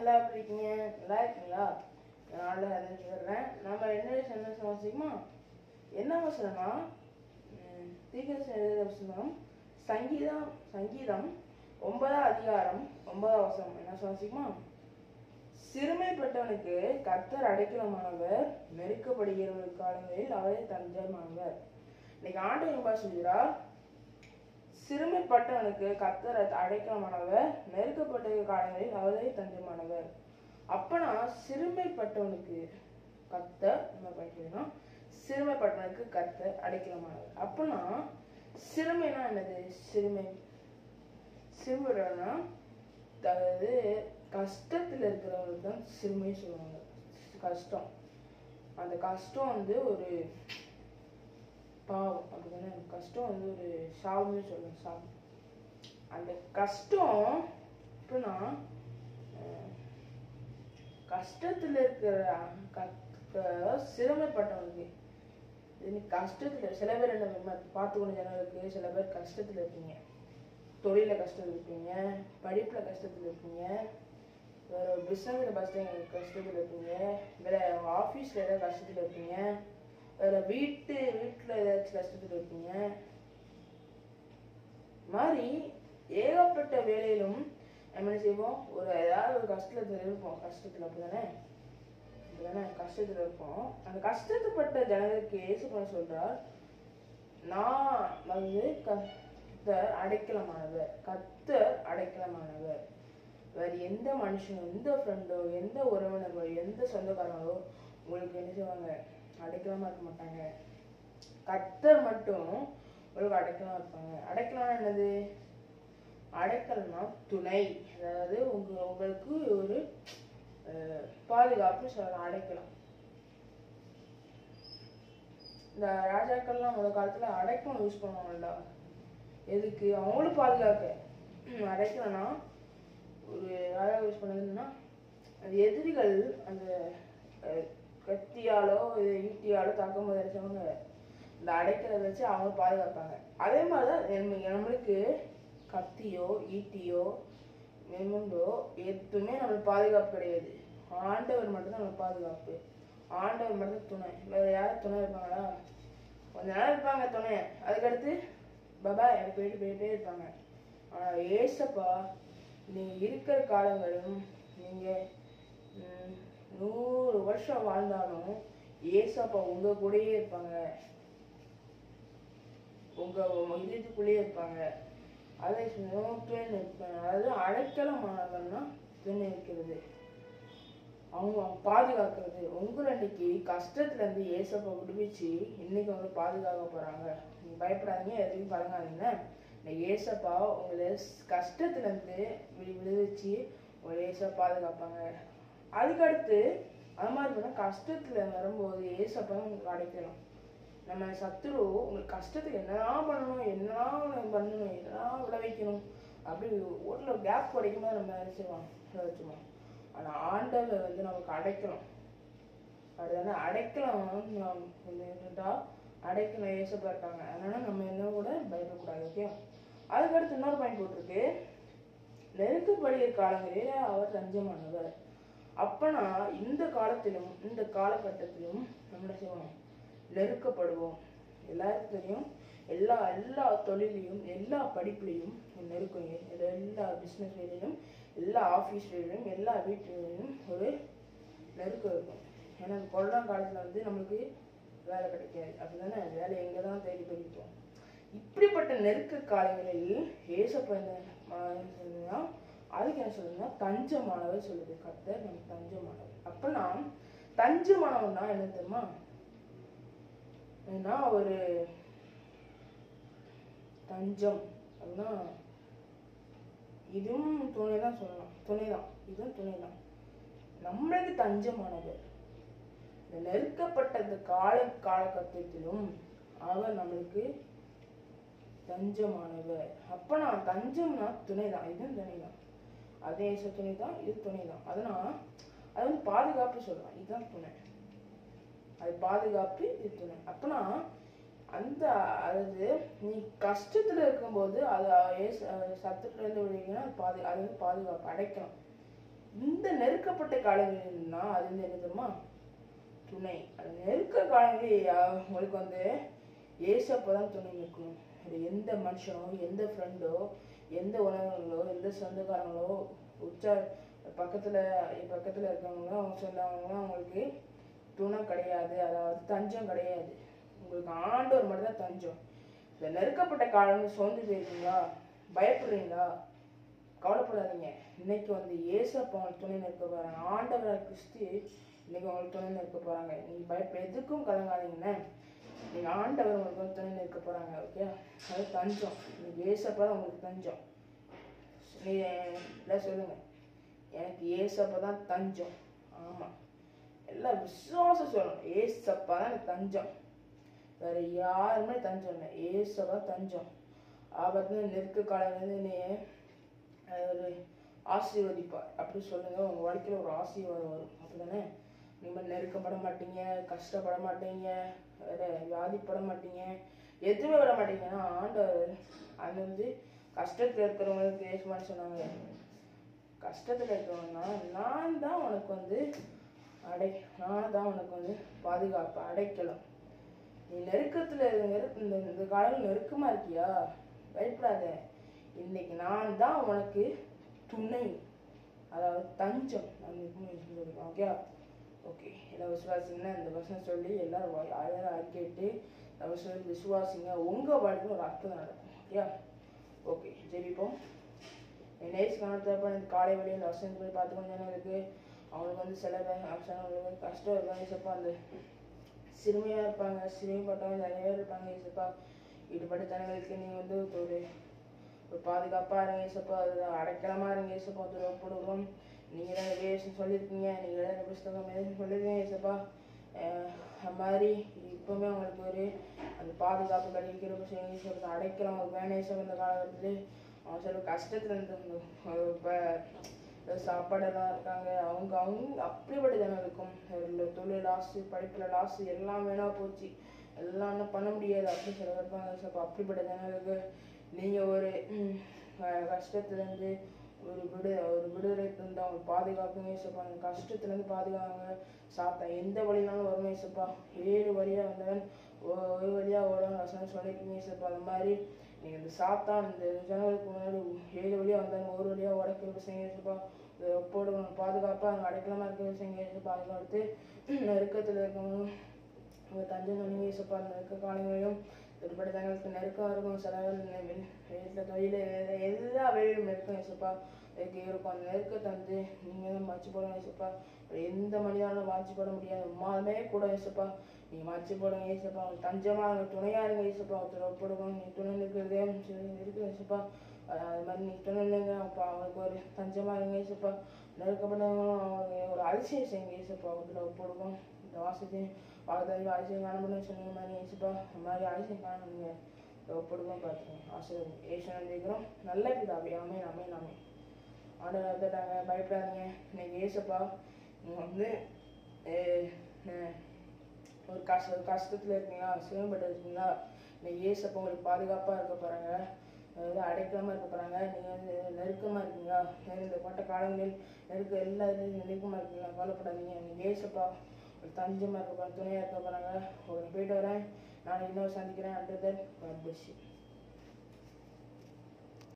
எல்லாம் எப்படி இருக்கீங்க நல்லா இருக்கீங்களா நான் அதை சொல்கிறேன் நம்ம என்ன என்ன வச்சுக்குமா என்ன வசனம்னா தீர்க்க வசனம் சங்கீதம் சங்கீதம் ஒன்பதாம் அதிகாரம் ஒன்பதாம் வசனம் என்ன வச்சுக்குமா சிறுமைப்பட்டவனுக்கு கர்த்தர் அடைக்கலமானவர் நெருக்கப்படுகிறவர்கள் காலங்களில் அவரே தஞ்சமானவர் இன்னைக்கு ஆண்டவர் பாஷ் சொல்கிறார் சிறுமைப்பட்டவனுக்கு கர்த்தர் அடைக்கலமானவர் நெருக்கப்பட்ட காலங்களில் அவரே தஞ்சமானவர் அப்பனா சிறுமைப்பட்டவனுக்கு கர்த்தர் என்ன படிக்கணும் சிறுமைப்பட்டவனுக்கு கர்த்தர் அடைக்கலமானவர் அப்பனா சிறுமைனா என்னது சிறுமை சிறுமைனா அதாவது கஷ்டத்தில் இருக்கிறவங்களுக்கு தான் சிறுமை சொல்லுவாங்க கஷ்டம் அந்த கஷ்டம் வந்து ஒரு பாவம் அப்படிதானே கஷ்டம் வந்து ஒரு சாபம்னு சொல்லுவேன் சாபம் அந்த கஷ்டம் எப்படின்னா அஹ், கஷ்டத்துல இருக்கிற க- க- சிரமப்பட்டவனுக்கு இது கஷ்டத்துல சில பேர் என்ன தெரியுமா, பார்த்து கொண்ட ஜனங்களுக்கு சில பேர் கஷ்டத்துல இருப்பீங்க தொழில கஷ்டத்துல இருப்பீங்க படிப்புல கஷ்டத்துல இருப்பீங்க வேற பிஸ்னஸ்ல கஷ்டம் கஷ்டத்துல இருப்பீங்க வேற ஆஃபீஸ்ல ஏதாவது கஷ்டத்துல இருப்பீங்க வேற வீட்டு வீட்டுல ஏதாச்சும் கஷ்டத்துல இருப்பீங்க மாதிரி ஏகப்பட்ட வேலையிலும் நம்ம என்ன செய்வோம் ஒரு ஏதாவது ஒரு கஷ்டத்துல இருப்போம் கஷ்டத்துல அப்படிதானே அப்படிதானே கஷ்டத்துல இருப்போம் அந்த கஷ்டத்துப்பட்ட ஜனங்களுக்கு இயேசு பண்ண சொல்றார் நான் வந்து கத்தர் அடைக்கலமானவர் கத்தர் அடைக்கலமானவர் வேற எந்த மனுஷனும் எந்த ஃப்ரெண்டோ எந்த உறவினர்களோ எந்த சொந்தக்காரங்களோ உங்களுக்கு என்ன செய்வாங்க அடைக்கலமா இருக்க மாட்டாங்க கத்தர் மட்டும் உங்களுக்கு அடைக்கலமா இருப்பாங்க அடைக்கலம்னா என்னது அடைக்கலம்னா துணை அதாவது உங்க உங்களுக்கு ஒரு அஹ், பாதுகாப்பு சொல்லலாம் அடைக்கலம் இந்த ராஜாக்கள்லாம் முதல் காலத்துல அடைக்கலம் யூஸ் பண்ணுவாங்கல்ல எதுக்கு அவங்களும் பாதுகாக்க ம், அடைக்கலம்னா ஒரு ராஜா யூஸ் பண்ணதுன்னா அந்த எதிரிகள் அந்த அஹ், கத்தியாலோ இது ஈட்டியாலோ தாக்கும் போது அடிச்சவங்க இந்த அடைக்கிறத வச்சு அவங்க பாதுகாப்பாங்க அதே மாதிரி தான் நம்ம- நம்மளுக்கு கத்தியோ ஈட்டியோ மெமுண்டோ எதுவுமே நம்மளுக்கு பாதுகாப்பு கிடையாது ஆண்டவர் மட்டும்தான் நம்மளுக்கு பாதுகாப்பு ஆண்டவர் மட்டும் துணை வேற யாரும் துணை இருப்பாங்களா கொஞ்ச நேரம் இருப்பாங்க துணை அதுக்கடுத்து பாபா எனக்கு போயிட்டு போயிட்டே இருப்பாங்க ஆனா ஏசப்பா நீங்க இருக்கிற காலங்களும் நீங்க ம், நூறு வருஷம் வாழ்ந்தாலும் ஏசப்பா உங்க கூடயே இருப்பாங்க உங்க இதயத்துக்குள்ளேயே இருப்பாங்க அதை துணை நிற்பாங்க அதாவது அடைக்கலமானவன்னா துணை இருக்கிறது அவங்க பாதுகாக்கிறது உங்களை அன்னைக்கு கஷ்டத்துல இருந்து ஏசப்பா விடுவிச்சு இன்னைக்கு அவங்க பாதுகாக்க போறாங்க நீங்க பயப்படாதீங்க எதுவும் பழங்காதீங்க இந்த ஏசப்பா உங்களை ஸ்- கஷ்டத்துல இருந்து விடு விடுவிச்சு உங்களை ஏசப்பா பாதுகாப்பாங்க அதுக்கடுத்து அது மாதிரி பார்த்தா கஷ்டத்துல வரும்போது ஏசப்பா உங்களுக்கு அடைக்கலாம் நம்ம சத்துரு உங்களுக்கு கஷ்டத்துக்கு என்னதான் பண்ணணும் என்னதான் பண்ணணும் என்னதான் விளைவிக்கணும் அப்படி ஊர்ல கேப் கிடைக்கும் போது நம்ம நினைச்சிருவோம் விளைவிச்சுவோம் ஆனா ஆண்டவர் வந்து நமக்கு அடைக்கணும் அப்படிதானே அடைக்கலாம் நாம் இருந்தா அடைக்கணும் ஏசப்பா இருக்காங்க அதனால நம்ம என்ன கூட பயப்படக்கூடாது ஓகே அதுக்கடுத்து இன்னொரு பாயிண்ட் போட்டிருக்கு நெருக்கப்படுகிற காலங்களில் அவர் தஞ்சமானவர் அப்பனா இந்த காலத்திலும் இந்த காலகட்டத்திலும் நம்ம என்ன செய்யணும் நெருக்கப்படுவோம் எல்லாருக்கும் தெரியும் எல்லா எல்லா தொழிலையும் எல்லா படிப்புலையும் நெருக்கம் இது எல்லா பிஸ்னஸ் வேலையிலும் எல்லா ஆஃபீஸ் வேலையிலும் எல்லா வீட்டு வேலையிலும் ஒரு நெருக்கம் இருக்கும் ஏன்னா இந்த கொரோனா காலத்தில் வந்து நம்மளுக்கு வேலை கிடைக்காது அப்படிதானே வேலை எங்கே தான் தேடி போயிருக்கோம் இப்படிப்பட்ட நெருக்க காலங்களில் ஏசப்பா என்ன மா- என்ன சொல்லுதுன்னா அதுக்கு என்ன சொல்லுதுன்னா தஞ்சமானவர் சொல்லுது கர்த்தர் நம்ம தஞ்சமானவர் அப்பனா தஞ்சமானவர்னா என்ன தெரியுமா ஏன்னா ஒரு தஞ்சம் அப்படின்னா இதுவும் துணை தான் சொல்லலாம் துணை தான் இதுவும் துணை தான் நம்மளுக்கு தஞ்சமானவர் இந்த நெருக்கப்பட்ட இந்த கால காலகட்டத்திலும் அவர் நம்மளுக்கு தஞ்சமானவர் அப்ப நான் தஞ்சம்னா துணை தான் இதுவும் துணை தான் அதே ச- துணை தான் இது துணை தான் அதனால் அது வந்து பாதுகாப்பு சொல்லலாம் இதுதான் துணை அது பாதுகாப்பு இது துணை அப்பனா அந்த அதாவது நீ கஷ்டத்துல இருக்கும்போது அது ஏசு- அஹ் சத்துருல இருந்து விடுவீங்கன்னா அது பாது அது வந்து பாதுகாப்பு அடைக்கணும் இந்த நெருக்கப்பட்ட காலங்களில்னா அது வந்து என்ன தெரியுமா துணை அது நெருக்க காலங்களில் யா- உங்களுக்கு வந்து ஏசப்பா தான் துணை நிற்கணும் அது எந்த மனுஷனோ எந்த ஃப்ரெண்டோ எந்த உறவினர்களோ எந்த சொந்தக்காரங்களோ உச்சா பக்கத்துல பக்கத்துல இருக்கவங்க அவங்க சொந்தவங்க அவங்களுக்கு துணை கிடையாது அதாவது தஞ்சம் கிடையாது உங்களுக்கு ஆண்டவர் மட்டும் தான் தஞ்சம் இந்த நெருக்கப்பட்ட காலம் சோர்ந்து போயிருக்கீங்களா பயப்படுறீங்களா கவலைப்படாதீங்க இன்னைக்கு வந்து ஏசப்பா உங்களுக்கு துணை நிற்க போறாங்க ஆண்டவராக கிறிஸ்து இன்னைக்கு உங்களுக்கு துணை நிற்க போறாங்க நீங்க பயப்ப எதுக்கும் கலங்காதீங்கண்ணே நீங்க ஆண்டவர் உங்களுக்கு வந்து துணை நிற்க போறாங்க ஓகே அது தஞ்சம் இன்னைக்கு ஏசப்பா தான் உங்களுக்கு தஞ்சம் நீ எல்லாம் சொல்லுங்க எனக்கு ஏசப்பா தான் தஞ்சம் ஆமா எல்லாம் விசுவாசம் சொல்லணும் ஏசப்பா தான் எனக்கு தஞ்சம் வேற யாருமே தஞ்சம் இல்லை ஏசப்பா தஞ்சம் ஆபத்துல நெருக்க காலையிலேருந்து நீ அஹ், ஒரு ஆசீர்வதிப்பார் அப்படி சொல்லுங்க உங்க வாழ்க்கையில ஒரு ஆசீர்வாதம் வரும் அப்படிதானே நீங்க நெருக்கப்பட மாட்டீங்க கஷ்டப்பட மாட்டீங்க வேற வியாதிப்பட மாட்டீங்க எதுவுமே விட மாட்டீங்கன்னா ஆண்டவர் அது வந்து கஷ்டத்துல இருக்கிறவங்களுக்கு ஏசுமான்னு சொன்னாங்க கஷ்டத்துல இருக்கிறவங்கன்னா நான் தான் உனக்கு வந்து அடை நான் தான் உனக்கு வந்து பாதுகாப்பு அடைக்கலாம் நீ நெருக்கத்துல நெருக்க இந்த இந்த காலம் நெருக்கமா இருக்கியா பயப்படாத இன்னைக்கு நான் தான் உனக்கு துணை அதாவது தஞ்சம் ஓகே ஓகே எல்லா விசுவாசிங்கன்னா இந்த வசனம் சொல்லி எல்லாரும் வாய் அழகாக அறிக்கைட்டு இந்த வசனம் விசுவாசிங்க உங்க வாழ்க்கையில் ஒரு அற்புதம் நடக்கும் ஓகே ஓகே ஜெபிப்போம் என் நேஸ் காணத்தப்ப எனக்கு காலை வழியில் இந்த வசனம் போய் பார்த்து கொஞ்சம் இருக்கு அவங்களுக்கு வந்து சில பேர் அவங்களுக்கு கஷ்டம் இருக்காங்க சப்பா அந்த சிறுமியா இருப்பாங்க சிறுமிப்பட்டவங்க நிறைய பேர் இருப்பாங்க ஏசப்பா ஈடுபட்ட ஜனங்களுக்கு நீங்க வந்து ஒரு ஒரு பாதுகாப்பா இருங்க ஏசப்பா அது அடைக்கலமா இருங்க ஏசப்பா ஒரு ஒப்புடுவோம் நீங்க தான் நிறைய விஷயம் சொல்லியிருக்கீங்க நீங்க தான் நிறைய புஸ்தகம் எதுவும் சொல்லியிருக்கீங்க ஏசப்பா அஹ் அது மாதிரி இப்பவுமே அவங்களுக்கு ஒரு அந்த பாதுகாப்பு கிடைக்கிற செய்யுங்க ஏசப்பா அடைக்கலாம் ஒரு வேணேசம் இந்த காலகட்டத்தில் அவங்க சில கஷ்டத்துல இருந்து இந்த, அஹ் இப்ப இந்த சாப்பாடெல்லாம் இருக்காங்க அவங்க அவங்க அப்படிப்பட்ட ஜனங்களுக்கும் இல்லை தொழில் லாஸு படிப்புல லாஸு எல்லாம் வேணா போச்சு எல்லாம் என்ன பண்ண முடியாது அப்படின்னு சில பேர் இருப்பாங்க ஸோ அப்படிப்பட்ட ஜனங்களுக்கு நீங்க ஒரு ம், அஹ் கஷ்டத்துல இருந்து ஒரு விடு ஒரு விடுதலை தந்து அவங்க பாதுகாப்புங்க ஏசப்பா அந்த கஷ்டத்துல இருந்து பாதுகாங்க சாத்தா எந்த வழினாலும் வரும் ஏசப்பா ஏழு வழியா வந்தவன் ஒ- ஒரு வழியா ஓடும் வசனம் சொல்லிருக்கீங்க ஏசப்பா அந்த மாதிரி நீங்க இந்த சாத்தான் இந்த ஜனங்களுக்கு முன்னாடி ஏழு வழியா வந்தாங்க ஒரு வழியா உடைக்கிற செய்யுங்க ஏசப்பா போடுவோம் பாதுகாப்பா அங்கே அடைக்கலமா இருக்க செய்யுங்க ஏசப்பா அதுக்கு அடுத்து நெருக்கத்துல இருக்கவங்க அவங்க தஞ்சை நுண்ணி ஏசப்பா அந்த இருக்க காலங்களிலும் திருப்படி தங்களுக்கு நெருக்கம் இருக்கும் சில வீட்டில் தொழில் எல்லா வேலையும் நெருக்கம் ஏசப்பா இதுக்கு இருக்கும் அந்த நெருக்கத்தை வந்து நீங்கள் தான் மாற்றி போடுங்க ஏசப்பா எந்த மனிதனாலும் மாற்றி போட முடியாது உமாலுமே கூட ஏசப்பா நீங்கள் மாற்றி போடுங்க ஏசப்பா அவங்க தஞ்சமா இருங்க துணையா இருங்க ஏசப்பா ஒருத்தர் ஒப்படுங்க நீ துணை இருக்கிறதே இருக்கு ஏசப்பா அஹ் அது மாதிரி நீ துணை இல்லைங்க அப்பா அவங்களுக்கு ஒரு தஞ்சமா இருங்க ஏசப்பா நெருக்கப்பட்டவங்களும் அவங்க ஒரு அதிசயம் செய்யுங்க ஏசப்பா அவங்கள ஒப்படுவோம் இந்த வாசத்தையும் வாக்குதாரி அதிசயம் காணப்படும் சொன்னீங்க மாதிரி ஏசப்பா அந்த மாதிரி அதிசயம் காணப்படுங்க ஒப்படுவோம் பார்த்துக்கோங்க ஆசீர்வாதம் ஏசு நினைக்கிறோம் நல்ல பிதாவே ஆமே நாமே நாமே ஆண்டவர் வந்துட்டாங்க பயப்படாதீங்க இன்னைக்கு ஏசப்பா நீங்க வந்து அஹ், அஹ், ஒரு கஷ்ட ஒரு கஷ்டத்துல இருக்கீங்களா சிவம்பட்டு இருக்கீங்களா இன்னைக்கு ஏசப்பா உங்களுக்கு பாதுகாப்பா இருக்க போறாங்க அதாவது அடைக்கலமா இருக்க போறாங்க நீங்க வந்து நெருக்கமா இருக்கீங்களா நெரு- இந்த கொட்ட காலங்களில் நெருக்க எல்லா இதுலையும் நெருக்கமா இருக்கீங்களா கவலைப்படாதீங்க நீங்க ஏசப்பா ஒரு தஞ்சமா இருக்க போறாங்க துணையா இருக்க போறாங்க ஒரு போயிட்டு வரேன் நாளைக்கு இன்னொரு சந்திக்கிறேன் under that God bless you